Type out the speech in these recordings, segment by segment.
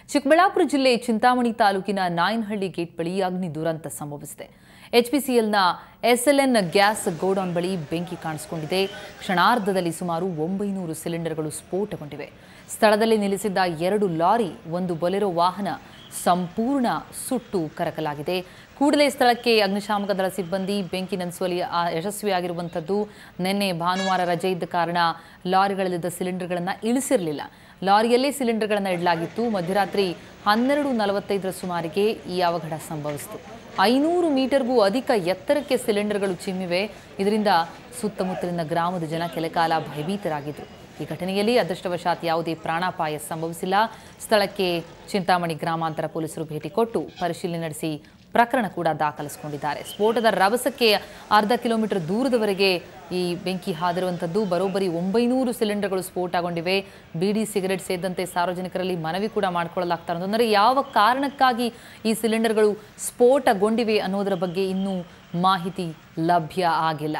ಚಿಕ್ಕಬಳ್ಳಾಪುರ ಜಿಲ್ಲೆ ಚಿಂತಾಮಣಿ ತಾಲೂಕಿನ ನಾಯನಹಳ್ಳಿ ಗೇಟ್ ಬಳಿ ಅಗ್ನಿ ದುರಂತ ಸಂಭವಿಸಿದೆ ಎಚ್ಪಿಸಿಎಲ್ನ ಎಸ್ಎಲ್ಎನ್ ಗ್ಯಾಸ್ ಗೋಡೌನ್ ಬಳಿ ಬೆಂಕಿ ಕಾಣಿಸಿಕೊಂಡಿದೆ ಕ್ಷಣಾರ್ಧದಲ್ಲಿ ಸುಮಾರು ಒಂಬೈನೂರು ಸಿಲಿಂಡರ್ಗಳು ಸ್ಫೋಟಗೊಂಡಿವೆ ಸ್ಥಳದಲ್ಲಿ ನಿಲ್ಲಿಸಿದ್ದ ಎರಡು ಲಾರಿ ಒಂದು ಬೊಲೆರೋ ವಾಹನ ಸಂಪೂರ್ಣ ಸುಟ್ಟು ಕರಕಲಾಗಿದೆ ಕೂಡಲೇ ಸ್ಥಳಕ್ಕೆ ಅಗ್ನಿಶಾಮಕ ದಳ ಸಿಬ್ಬಂದಿ ಬೆಂಕಿ ನಂದಿಸುವಲ್ಲಿ ಆ- ಯಶಸ್ವಿಯಾಗಿರುವಂಥದ್ದು ನಿನ್ನೆ ಭಾನುವಾರ ರಜೆ ಇದ್ದ ಕಾರಣ ಲಾರಿಗಳಲ್ಲಿದ್ದ ಸಿಲಿಂಡರ್ಗಳನ್ನು ಇಳಿಸಿರಲಿಲ್ಲ ಲಾರಿಯಲ್ಲೇ ಸಿಲಿಂಡರ್ಗಳನ್ನು ಇಡಲಾಗಿತ್ತು ಮಧ್ಯರಾತ್ರಿ ಹನ್ನೆರಡು ನಲವತ್ತೈದರ ಸುಮಾರಿಗೆ ಈ ಅವಘಡ ಸಂಭವಿಸಿತು ಐನೂರು ಮೀಟರ್ಗೂ ಅಧಿಕ ಎತ್ತರಕ್ಕೆ ಸಿಲಿಂಡರ್ಗಳು ಚಿಮ್ಮಿವೆ ಇದರಿಂದ ಸುತ್ತಮುತ್ತಲಿನ ಗ್ರಾಮದ ಜನ ಕೆಲಕಾಲ ಭಯಭೀತರಾಗಿದ್ದರು ಈ ಘಟನೆಯಲ್ಲಿ ಅದೃಷ್ಟವಶಾತ್ ಯಾವುದೇ ಪ್ರಾಣಾಪಾಯ ಸಂಭವಿಸಿಲ್ಲ ಸ್ಥಳಕ್ಕೆ ಚಿಂತಾಮಣಿ ಗ್ರಾಮಾಂತರ ಪೊಲೀಸರು ಭೇಟಿ ಕೊಟ್ಟು ಪರಿಶೀಲನೆ ನಡೆಸಿ ಪ್ರಕರಣ ಕೂಡ ದಾಖಲಿಸಿಕೊಂಡಿದ್ದಾರೆ ಸ್ಫೋಟದ ರಭಸಕ್ಕೆ ಅರ್ಧ ಕಿಲೋಮೀಟರ್ ದೂರದವರೆಗೆ ಈ ಬೆಂಕಿ ಹಾದಿರುವಂಥದ್ದು ಬರೋಬ್ಬರಿ ಒಂಬೈನೂರು ಸಿಲಿಂಡರ್ಗಳು ಸ್ಫೋಟಗೊಂಡಿವೆ ಬೀಡಿ ಸಿಗರೆಟ್ ಸೇರಿದಂತೆ ಸಾರ್ವಜನಿಕರಲ್ಲಿ ಮನವಿ ಕೂಡ ಮಾಡಿಕೊಳ್ಳಲಾಗ್ತಾ ಇರೋದು ಅಂದರೆ ಯಾವ ಕಾರಣಕ್ಕಾಗಿ ಈ ಸಿಲಿಂಡರ್ಗಳು ಸ್ಫೋಟಗೊಂಡಿವೆ ಅನ್ನೋದರ ಬಗ್ಗೆ ಇನ್ನೂ ಮಾಹಿತಿ ಲಭ್ಯ ಆಗಿಲ್ಲ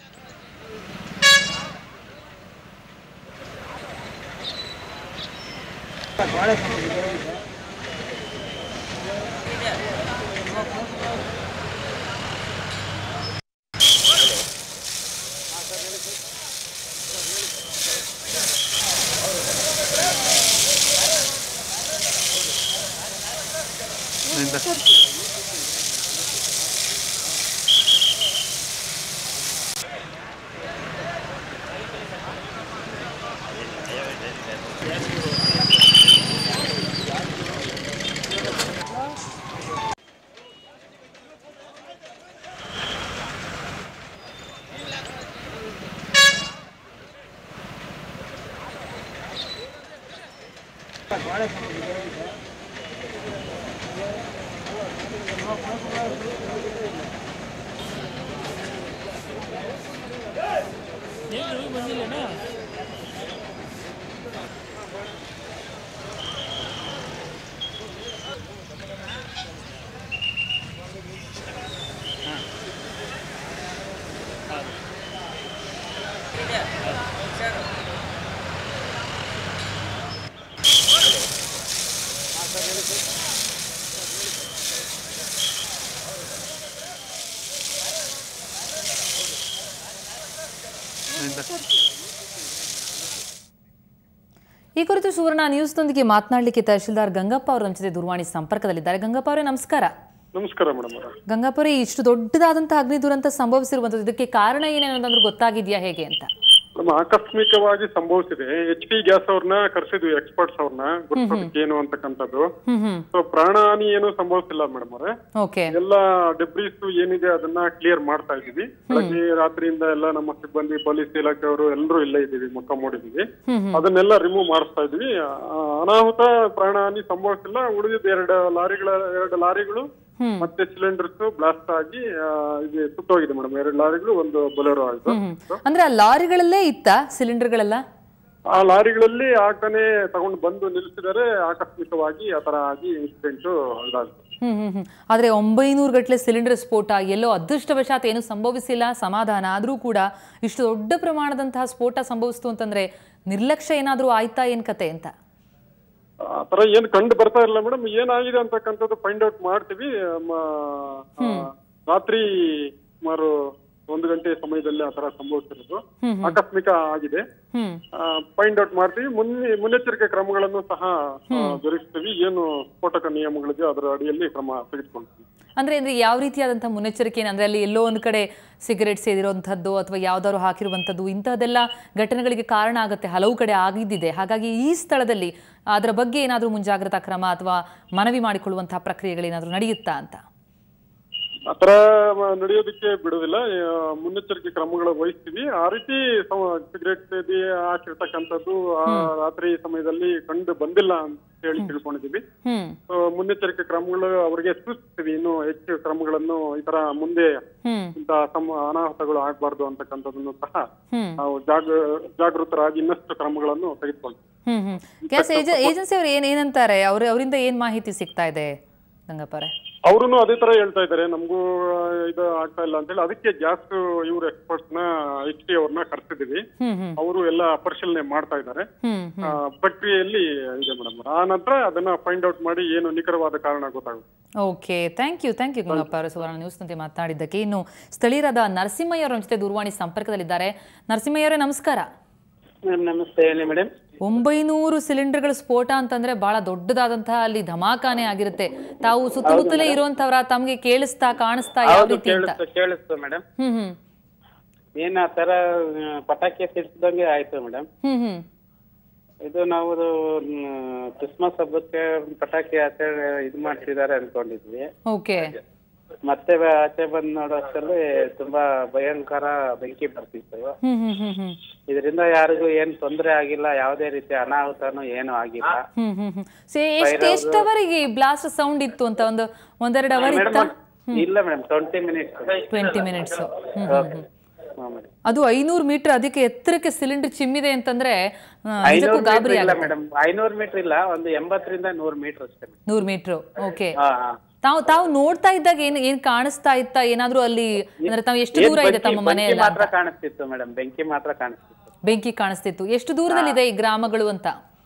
ಈ ಕುರಿತು ಸುವರ್ಣ ನ್ಯೂಸ್ನೊಂದಿಗೆ ಮಾತನಾಡಲಿಕ್ಕೆ ತಹಶೀಲ್ದಾರ್ ಗಂಗಪ್ಪ ಅವರು ನಮ್ಮ ಜೊತೆ ದೂರವಾಣಿ ಸಂಪರ್ಕದಲ್ಲಿದ್ದಾರೆ ಗಂಗಪ್ಪ ಅವರೇ ನಮಸ್ಕಾರ ನಮಸ್ಕಾರ ಮೇಡಮ್ ಅವರ ಗಂಗಪ್ಪ ಅವರೇ ಇಷ್ಟು ದೊಡ್ಡದಾದಂತಹ ಅಗ್ನಿ ದುರಂತ ಸಂಭವಿಸಿರುವಂಥದ್ದು ಇದಕ್ಕೆ ಕಾರಣ ಏನೇನೋದಾದ್ರೂ ಗೊತ್ತಾಗಿದೆಯಾ ಹೇಗೆ ಅಂತ ನಮ್ಮ ಆಕಸ್ಮಿಕವಾಗಿ ಸಂಭವಿಸಿದೆ ಎಚ್ ಪಿ ಗ್ಯಾಸ್ ಅವ್ರನ್ನ ಕರೆಸಿದ್ವಿ ಎಕ್ಸ್ಪರ್ಟ್ಸ್ ಅವ್ರನ್ನ ಗುರುತಿಸೋದಕ್ಕೆ ಏನು ಅಂತಕ್ಕಂಥದ್ದು ಹ್ಮ್ ಹ್ಮ್ ಸೊ ಪ್ರಾಣಹಾನಿ ಏನು ಸಂಭವಿಸಿಲ್ಲ ಮೇಡಮ್ ಅವರೇ ಓಕೆ ಎಲ್ಲ ಡೆಬ್ರೀಸ್ ಏನಿದೆ ಅದನ್ನ ಕ್ಲಿಯರ್ ಮಾಡ್ತಾ ಇದೀವಿ ಬೆಳಗ್ಗೆ ರಾತ್ರಿಯಿಂದ ಎಲ್ಲ ನಮ್ಮ ಸಿಬ್ಬಂದಿ ಪೊಲೀಸ್ ಇಲಾಖೆಯವರು ಎಲ್ಲರೂ ಇಲ್ಲೇ ಇದೀವಿ ಮೊಕ್ಕ ಮೂಡಿದೀವಿ ಅದನ್ನೆಲ್ಲ ರಿಮೂವ್ ಮಾಡಿಸ್ತಾ ಇದೀವಿ ಆ, ಅನಾಹುತ ಪ್ರಾಣಹಾನಿ ಸಂಭವಿಸಿಲ್ಲ ಉಳಿದಿದ್ದ ಎರಡು ಲಾರಿಗಳ ಎರಡು ಲಾರಿಗಳು ಮತ್ತೆ ಸಿಲಿಂಡರ್ಸ್ ಬ್ಲಾಸ್ಟ್ ಆಗಿ ಆ, ಇದು ಸುತ್ತೋಗಿದೆ ಮೇಡಮ್ ಎರಡು ಲಾರಿಗಳು ಒಂದು ಬೊಲೆರೋ ಆಯ್ತು ಅಂದ್ರೆ ಆ ಲಾರಿಗಳಲ್ಲೇ ಇತ್ತ ಸಿಲಿಂಡರ್ಗಳೆಲ್ಲ ಆ ಲಾರಿಗಳಲ್ಲಿ ಆಟನೇ ತಗೊಂಡು ಬಂದು ನಿಲ್ಲಿಸಿದರೆ ಆಕಸ್ಮಿಕವಾಗಿ ಆ ತರ ಆಗಿ ಇನ್ಸಿಡೆಂಟ್ ಇದಾಗ್ತದೆ ಹ್ಮ್ ಹ್ಮ್ ಹ್ಮ್ ಆದ್ರೆ ಒಂಬೈನೂರು ಗಟ್ಟಲೆ ಸಿಲಿಂಡರ್ ಸ್ಫೋಟ ಎಲ್ಲೋ ಅದೃಷ್ಟವಶಾತ್ ಏನು ಸಂಭವಿಸಿಲ್ಲ ಸಮಾಧಾನ ಆದ್ರೂ ಕೂಡ ಇಷ್ಟು ದೊಡ್ಡ ಪ್ರಮಾಣದಂತಹ ಸ್ಫೋಟ ಸಂಭವಿಸ್ತು ಅಂತಂದ್ರೆ ನಿರ್ಲಕ್ಷ್ಯ ಏನಾದ್ರೂ ಆಯ್ತಾ ಏನ್ ಕತೆ ಅಂತ ಆ ತರ ಏನ್ ಕಂಡು ಬರ್ತಾ ಇಲ್ಲ ಮೇಡಮ್ ಏನಾಗಿದೆ ಅಂತಕ್ಕಂಥದ್ದು ಫೈಂಡ್ ಔಟ್ ಮಾಡ್ತೀವಿ ಮ, ಆ, ರಾತ್ರಿ ಸುಮಾರು ಒಂದು ಗಂಟೆ ಸಮಯದಲ್ಲಿ ಆ ತರ ಸಂಭವಿಸಿರೋದು ಆಕಸ್ಮಿಕ ಆಗಿದೆ ಹ್ಮ್ ಫೈಂಡ್ ಔಟ್ ಮಾಡ್ತೀವಿ ಮುನ್ನೆ ಮುನ್ನೆಚ್ಚರಿಕೆ ಕ್ರಮಗಳನ್ನು ಸಹ ಆ, ಜರುಗಿಸ್ತೀವಿ ಏನು ಸ್ಫೋಟಕ ನಿಯಮಗಳಿದೆ ಅದರ ಅಡಿಯಲ್ಲಿ ಕ್ರಮ ತೆಗೆದುಕೊಳ್ತೀವಿ ಅಂದ್ರೆ ಅಂದ್ರೆ ಯಾವ ರೀತಿಯಾದಂತಹ ಮುನ್ನೆಚ್ಚರಿಕೆ ಅಂದ್ರೆ ಅಲ್ಲಿ ಎಲ್ಲೋ ಒಂದು ಕಡೆ ಸಿಗರೆಟ್ ಸೇದಿರುವಂಥದ್ದು ಅಥವಾ ಯಾವ್ದಾದ್ರು ಹಾಕಿರುವಂಥದ್ದು ಇಂತಹದೆಲ್ಲ ಘಟನೆಗಳಿಗೆ ಕಾರಣ ಆಗುತ್ತೆ ಹಲವು ಕಡೆ ಆಗಿದ್ದಿದೆ ಹಾಗಾಗಿ ಈ ಸ್ಥಳದಲ್ಲಿ ಅದರ ಬಗ್ಗೆ ಏನಾದರೂ ಮುಂಜಾಗ್ರತಾ ಕ್ರಮ ಅಥವಾ ಮನವಿ ಮಾಡಿಕೊಳ್ಳುವಂತಹ ಪ್ರಕ್ರಿಯೆಗಳೇನಾದರೂ ನಡೆಯುತ್ತಾ ಅಂತ ಆತರ ಮ- ನಡೆಯೋದಕ್ಕೆ ಬಿಡೋದಿಲ್ಲ ಆ, ಮುನ್ನೆಚ್ಚರಿಕೆ ಕ್ರಮಗಳು ವಹಿಸ್ತೀವಿ ಆ ರೀತಿ ಸಿಗರೇಟ್ ಸೇದಿ ಹಾಕಿರ್ತಕ್ಕಂಥದ್ದು ಆ ರಾತ್ರಿ ಸಮಯದಲ್ಲಿ ಕಂಡು ಬಂದಿಲ್ಲ ಅಂತ ಹೇಳಿ ತಿಳ್ಕೊಂಡಿದೀವಿ ಹ್ಮ್ ಸೊ ಮುನ್ನೆಚ್ಚರಿಕೆ ಕ್ರಮಗಳು ಅವರಿಗೆ ಸೂಚಿಸ್ತೀವಿ ಇನ್ನು ಹೆಚ್ಚು ಕ್ರಮಗಳನ್ನು ಈ ತರ ಮುಂದೆ ಹ್ಮ್ ಇಂತಹ ಸಮ ಅನಾಹುತಗಳು ಆಗ್ಬಾರ್ದು ಅಂತಕ್ಕಂಥದ್ದನ್ನು ಸಹ ಹ್ಮ್ ನಾವು ಜಾಗ ಜಾಗೃತರಾಗಿ ಇನ್ನಷ್ಟು ಕ್ರಮಗಳನ್ನು ತೆಗೆದುಕೊಳ್ತೀವಿ ಹ್ಮ್ ಹ್ಮ್ ಗ್ಯಾಸ್ ಏಜೆನ್ಸಿ ಅವರು ಏನ್ ಏನಂತಾರೆ ಅವ್ರ ಅವರಿಂದ ಏನ್ ಮಾಹಿತಿ ಸಿಗ್ತಾ ಇದೆ ಗಂಗಪ್ಪರೆ ಅವ್ರು ಅದೇ ತರ ಹೇಳ್ತಾ ಇದ್ದಾರೆ ನಮಗೂ ಇದು ಆಗ್ತಾ ಇಲ್ಲ ಅಂತ ಹೇಳಿ ಅದಕ್ಕೆ ಗ್ಯಾಸ್ ಇವ್ರ ಎಕ್ಸ್ಪರ್ಟ್ಸ್ ನ ಎಚ್ ಟಿ ಅವ್ರನ್ನ ಕರ್ಸಿದೀವಿ ಹ್ಮ್ ಹ್ಮ್ ಅವರು ಎಲ್ಲ ಪರಿಶೀಲನೆ ಮಾಡ್ತಾ ಇದ್ದಾರೆ ಹ್ಮ್ ಆ, ಪ್ರಕ್ರಿಯೆಯಲ್ಲಿ ಇದೆ ಮೇಡಮ್ ಆ ನಂತರ ಅದನ್ನ ಫೈಂಡ್ ಔಟ್ ಮಾಡಿ ಏನು ನಿಖರವಾದ ಕಾರಣ ಗೊತ್ತಾಗುತ್ತೆ okay thank you thank you Gunappa ಅವರು ಸುವರ್ಣ ನ್ಯೂಸ್ನೊಂದಿಗೆ ಮಾತನಾಡಿದ್ದಕ್ಕೆ ಇನ್ನು ಸ್ಥಳೀಯರಾದ ನರಸಿಂಹಯ್ಯ ಅವರ ಜೊತೆ ದೂರವಾಣಿ ಸಂಪರ್ಕದಲ್ಲಿದ್ದಾರೆ ನರಸಿಂಹಯ್ಯ ಅವರೇ ನಮಸ್ಕಾರ ಮೇಡಮ್ ನಮಸ್ತೆ ಹೇಳಿ ಮೇಡಮ್ ಒಂಬೈನೂರು ಸಿಲಿಂಡರ್ಗಳ ಸ್ಫೋಟ ಅಂತಂದ್ರೆ ಬಹಳ ದೊಡ್ಡದಾದಂತಹ ಅಲ್ಲಿ ಧಮಾಕಾನೆ ಆಗಿರುತ್ತೆ ತಾವು ಸುತ್ತಮುತ್ತಲೇ ಇರುವಂತವ್ರ ತಮ್ಗೆ ಕೇಳಿಸ್ತಾ ಕಾಣಿಸ್ತಾ ಯಾವ ಹೌದು ರೀತಿ ಅಂತ ಕೇಳಿಸ್ತು ಕೇಳಿಸ್ತು ಮೇಡಮ್ ಹ್ಮ್ ಹ್ಮ್ ಏನ್ ಆ ತರ ಆ, ಪಟಾಕಿ ಸಿಡ್ಸ್ದಂಗೆ ಆಯ್ತು ಮೇಡಮ್ ಹ್ಮ್ ಹ್ಮ್ ಇದು ನಾವು ಕ್ರಿಸ್ಮಸ್ ಹಬ್ಬಕ್ಕೆ ಪಟಾಕಿ ಆಚೆ ಇದು ಮಾಡ್ತಿದ್ದಾರೆ ಅನ್ಕೊಂಡಿದ್ವಿ ಓಕೆ ಮತ್ತೆ ಬ- ಆಚೆ ಬಂದ್ ನೋಡೋ ಅಷ್ಟರಲ್ಲಿ ತುಂಬಾ ಭಯಂಕರ ಬೆಂಕಿ ಬರ್ತಿತ್ತು ಹ್ಮ್ ಹ್ಮ್ ಹ್ಮ್ ಹ್ಮ್ ಇದರಿಂದ ಯಾರಿಗೂ ಏನ್ ತೊಂದರೆ ಆಗಿಲ್ಲ ಯಾವುದೇ ರೀತಿ ಅನಾಹುತನೂ ಏನು ಆಗಿಲ್ಲ ಹ್ಮ್ ಹ್ಮ್ ಹ್ಮ್ ಸೇ ಎಷ್ಟು ಎಷ್ಟು ಅವರಿಗೆ ಬ್ಲಾಸ್ಟ್ ಸೌಂಡ್ ಇತ್ತು ಅಂತ ಒಂದು ಒಂದೆರಡು ಅವರ್ ಇತ್ತ ಮೇಡಮ್ ಇಲ್ಲ madam twenty minutes twenty minutes hmm hmm hmm madam ಅದು ಐನೂರು ಮೀಟರ್ ಅದಕ್ಕೆ ಎತ್ತರಕ್ಕೆ ಸಿಲಿಂಡರ್ ಚಿಮ್ಮಿದೆ ಅಂತಂದ್ರೆ ಆ, ನಿಜಕ್ಕೂ ಐನೂರು ಗಾಬರಿ ಮೀಟರ್ ಇಲ್ಲ ಆಗುತ್ತೆ ಮೇಡಮ್ ಐನೂರು ಮೀಟರ್ ಇಲ್ಲ ಒಂದು ಎಂಬತ್ತರಿಂದ ನೂರು ಮೀಟರ್ ಅಷ್ಟೇ madam. ನೂರು ಮೀಟ್ರು ಓಕೆ ಹಾ ಹಾ ತಾವು ತಾವು ನೋಡ್ತಾ ಇದ್ದಾಗ ಏನ್ ಏನ್ ಕಾಣಿಸ್ತಾ ಇತ್ತ ಏನಾದ್ರೂ ಅಲ್ಲಿ ಅಂದ್ರೆ ತಾವು ಎಷ್ಟು ದೂರ ಇದೆ ತಮ್ಮ ಮನೆ ಬೆಂಕಿ ಎಲ್ಲ ಮಾತ್ರ ಕಾಣಿಸ್ತಿತ್ತು ಮೇಡಮ್ ಬೆಂಕಿ ಮಾತ್ರ ಕಾಣಿಸ್ತಿತ್ತು ಬೆಂಕಿ ಕಾಣಿಸ್ತಿತ್ತು ಎಷ್ಟು ದೂರದಲ್ಲಿದೆ ಈ ಗ್ರಾಮಗಳು ಅಂತ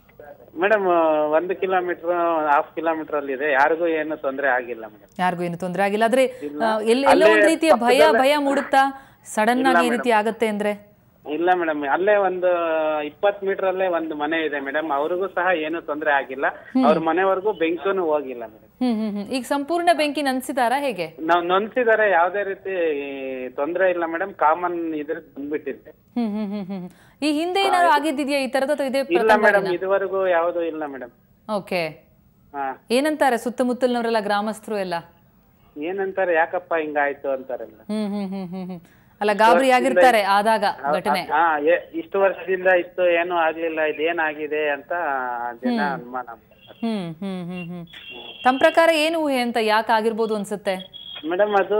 ಮೇಡಮ್ ಒಂದು ಕಿಲೋಮೀಟರ್ ಹಾಫ್ ಕಿಲೋಮೀಟರ್ ಅಲ್ಲಿ ಇದೆ ಯಾರಿಗೂ ಏನು ತೊಂದರೆ ಆಗಿಲ್ಲ ಮೇಡಮ್ ಯಾರಿಗೂ ಏನು ತೊಂದರೆ ಆಗಿಲ್ಲ ಆದ್ರೆ ಆ, ಎಲ್ಲಿ ಎಲ್ಲ ಒಂದ್ ರೀತಿಯ ಭಯ ಭಯ ಮೂಡುತ್ತಾ ಸಡನ್ ಆಗಿ ಈ ರೀತಿ ಆಗತ್ತೆ ಅಂದ್ರೆ ಇಲ್ಲ ಮೇಡಮ್ ಅಲ್ಲೇ ಒಂದು ಇಪ್ಪತ್ ಮೀಟರ್ ಅಲ್ಲೇ ಒಂದು ಮನೆ ಇದೆ ಮೇಡಮ್ ಅವ್ರಿಗೂ ಸಹ ಏನು ತೊಂದರೆ ಆಗಿಲ್ಲ ಅವ್ರ ಮನೆವರೆಗೂ ಬೆಂಕಿನೂ ಹೋಗಿಲ್ಲ ಮೇಡಮ್ ಹ್ಮ್ ಹ್ಮ್ ಹ್ಮ್ ಈಗ ಸಂಪೂರ್ಣ ಬೆಂಕಿ ನನ್ಸಿದಾರಾ ಹೇಗೆ ನಾವ್ ನೊನ್ಸಿದ್ದಾರೆ ಯಾವ್ದೇ ರೀತಿ ತೊಂದರೆ ಇಲ್ಲ ಮೇಡಮ್ ಕಾಮನ್ ಇದ್ರ ಬಂದ್ಬಿಟ್ಟಿದೆ ಹ್ಮ್ ಹ್ಮ್ ಹ್ಮ್ ಹ್ಮ್ ಈ ಹಿಂದೆ ಏನಾದ್ರು ಆಗಿದ್ದಿದ್ಯಾ ಈ ತರದ ಅಥವಾ ಇದೇ ಇಲ್ಲ ಮೇಡಮ್ ಇದುವರೆಗೂ ಯಾವ್ದು ಇಲ್ಲ ಮೇಡಮ್ ಓಕೆ ಹಾ ಏನಂತಾರೆ ಸುತ್ತಮುತ್ತಲಿನವರೆಲ್ಲ ಗ್ರಾಮಸ್ಥರು ಎಲ್ಲ ಏನಂತಾರೆ ಯಾಕಪ್ಪ ಹಿಂಗಾಯ್ತು ಅಂತಾರೆ ಮೇಡಮ್ ಹ್ಮ್ ಹ್ಮ್ ಹ್ಮ್ ಹ್ಮ್ ಹ್ಮ್ ಅಲ್ಲ ಗಾಬರಿ ಆಗಿರ್ತಾರೆ ಆದಾಗ ಘಟನೆ ಹಾ ಎ- ಇಷ್ಟು ವರ್ಷದಿಂದ ಇಷ್ಟು ಏನು ಆಗ್ಲಿಲ್ಲ ಇದೇನಾಗಿದೆ ಅಂತ ಜನ ಅನುಮಾನ ಹ್ಮ್ ಹ್ಮ್ ಹ್ಮ್ ಹ್ಮ್ ತಮ್ಮ ಪ್ರಕಾರ ಏನು ಊಹೆ ಅಂತ ಯಾಕೆ ಆಗಿರ್ಬೋದು ಅನ್ಸುತ್ತೆ ಮೇಡಮ್ ಅದು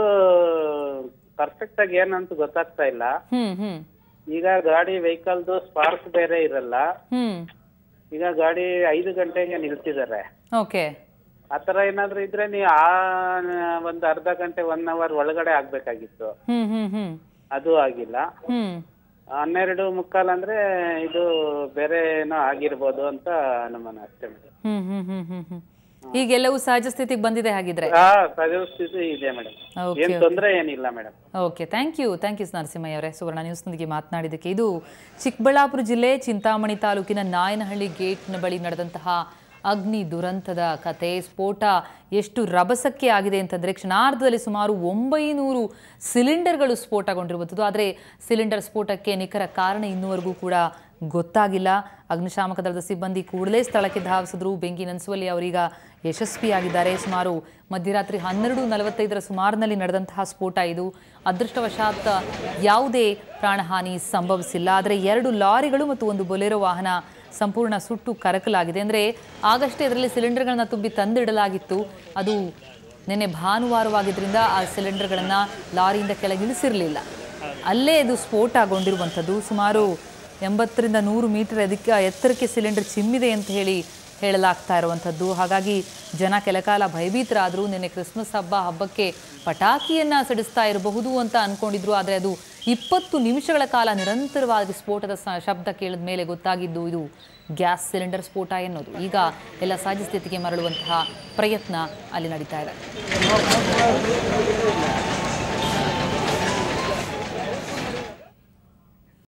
ಪರ್ಫೆಕ್ಟ್ ಆಗಿ ಏನಂತ ಗೊತ್ತಾಗ್ತಾ ಇಲ್ಲ ಹ್ಮ್ ಹ್ಮ್ ಈಗ ಗಾಡಿ ವೆಹಿಕಲ್ದು ಸ್ಪಾರ್ಕ್ ಬೇರೆ ಇರಲ್ಲ ಹ್ಮ್ ಈಗ ಗಾಡಿ ಐದು ಗಂಟೆಗೆ ನಿಲ್ಸಿದ್ದಾರೆ ಓಕೆ ಆತರ ಏನಾದ್ರು ಇದ್ರೆ ನೀವು ಆ ಒಂದು ಅರ್ಧ ಗಂಟೆ ಒನ್ ಅವರ್ ಒಳಗಡೆ ಆಗ್ಬೇಕಾಗಿತ್ತು ಹ್ಮ್ ಹ್ಮ್ ಹ್ಮ್ ಅದು ಆಗಿಲ್ಲ ಹ್ಮ್ ಹನ್ನೆರಡು ಮುಕ್ಕಾಲ್ ಅಂದ್ರೆ ಇದು ಬೇರೆ ಏನೋ ಆಗಿರ್ಬೋದು ಅಂತ ಅನುಮಾನ ಅಷ್ಟೇ ಮೇಡಮ್ ಹ್ಮ್ ಹ್ಮ್ ಹ್ಮ್ ಹ್ಮ್ ಹ್ಮ್ ಈಗೆಲ್ಲವೂ ಸಹಜ ಸ್ಥಿತಿಗೆ ಬಂದಿದೆ ಹಾಗಿದ್ರೆ ಹಾ ಪರಿಸ್ಥಿತಿ ಇದೆ ಮೇಡಮ್ ಓಕೆ ಏನ್ ತೊಂದ್ರೆ ಏನಿಲ್ಲ madam okay thank you thank you Narasimhaiah ಅವರೇ ಸುವರ್ಣ ನ್ಯೂಸ್ನೊಂದಿಗೆ ಮಾತನಾಡಿದ್ದಕ್ಕೆ ಇದು ಚಿಕ್ಕಬಳ್ಳಾಪುರ ಜಿಲ್ಲೆ ಚಿಂತಾಮಣಿ ತಾಲೂಕಿನ ನಾಯನಹಳ್ಳಿ ಗೇಟ್ನ ಬಳಿ ನಡೆದಂತಹ ಅಗ್ನಿ ದುರಂತದ ಕತೆ ಸ್ಫೋಟ ಎಷ್ಟು ರಭಸಕ್ಕೆ ಆಗಿದೆ ಅಂತಂದರೆ ಕ್ಷಣಾರ್ಧದಲ್ಲಿ ಸುಮಾರು ಒಂಬೈನೂರು ಸಿಲಿಂಡರ್ಗಳು ಸ್ಫೋಟಗೊಂಡಿರುವಂಥದ್ದು ಆದರೆ ಸಿಲಿಂಡರ್ ಸ್ಫೋಟಕ್ಕೆ ನಿಖರ ಕಾರಣ ಇನ್ನೂವರೆಗೂ ಕೂಡ ಗೊತ್ತಾಗಿಲ್ಲ ಅಗ್ನಿಶಾಮಕ ದಳದ ಸಿಬ್ಬಂದಿ ಕೂಡಲೇ ಸ್ಥಳಕ್ಕೆ ಧಾವಿಸಿದ್ರು ಬೆಂಕಿ ನಂದಿಸುವಲ್ಲಿ ಅವರೀಗ ಯಶಸ್ವಿಯಾಗಿದ್ದಾರೆ ಸುಮಾರು ಮಧ್ಯರಾತ್ರಿ ಹನ್ನೆರಡು ನಲವತ್ತೈದರ ಸುಮಾರಿನಲ್ಲಿ ನಡೆದಂತಹ ಸ್ಫೋಟ ಇದು ಅದೃಷ್ಟವಶಾತ್ ಯಾವುದೇ ಪ್ರಾಣಹಾನಿ ಸಂಭವಿಸಿಲ್ಲ ಆದರೆ ಎರಡು ಲಾರಿಗಳು ಮತ್ತು ಒಂದು ಬೊಲೆರೋ ವಾಹನ ಸಂಪೂರ್ಣ ಸುಟ್ಟು ಕರಕಲಾಗಿದೆ ಅಂದರೆ ಆಗಷ್ಟೇ ಅದರಲ್ಲಿ ಸಿಲಿಂಡರ್ಗಳನ್ನ ತುಂಬಿ ತಂದಿಡಲಾಗಿತ್ತು ಅದು ನಿನ್ನೆ ಭಾನುವಾರವಾಗಿದ್ದರಿಂದ ಆ ಸಿಲಿಂಡರ್ಗಳನ್ನು ಲಾರಿಯಿಂದ ಕೆಳಗಿಳಿಸಿರಲಿಲ್ಲ ಅಲ್ಲೇ ಇದು ಸ್ಫೋಟಗೊಂಡಿರುವಂಥದ್ದು ಸುಮಾರು ಎಂಬತ್ತರಿಂದ ನೂರು ಮೀಟರ್ ಅದಕ್ಕೆ ಎತ್ತರಕ್ಕೆ ಸಿಲಿಂಡರ್ ಚಿಮ್ಮಿದೆ ಅಂತ ಹೇಳಿ ಹೇಳಲಾಗ್ತಾ ಇರುವಂಥದ್ದು ಹಾಗಾಗಿ ಜನ ಕೆಲಕಾಲ ಭಯಭೀತರಾದರು ನಿನ್ನೆ ಕ್ರಿಸ್ಮಸ್ ಹಬ್ಬ ಹಬ್ಬಕ್ಕೆ ಪಟಾಕಿಯನ್ನು ಸಿಡಿಸ್ತಾ ಇರಬಹುದು ಅಂತ ಅಂದ್ಕೊಂಡಿದ್ರು ಆದರೆ ಅದು ಇಪ್ಪತ್ತು ನಿಮಿಷಗಳ ಕಾಲ ನಿರಂತರವಾಗಿ ಸ್ಫೋಟದ ಸ- ಶಬ್ದ ಕೇಳಿದ ಮೇಲೆ ಗೊತ್ತಾಗಿದ್ದು ಇದು ಗ್ಯಾಸ್ ಸಿಲಿಂಡರ್ ಸ್ಫೋಟ ಎನ್ನುವುದು ಈಗ ಎಲ್ಲ ಸಹಜ ಸ್ಥಿತಿಗೆ ಮರಳುವಂತಹ ಪ್ರಯತ್ನ ಅಲ್ಲಿ ನಡೀತಾ ಇದೆ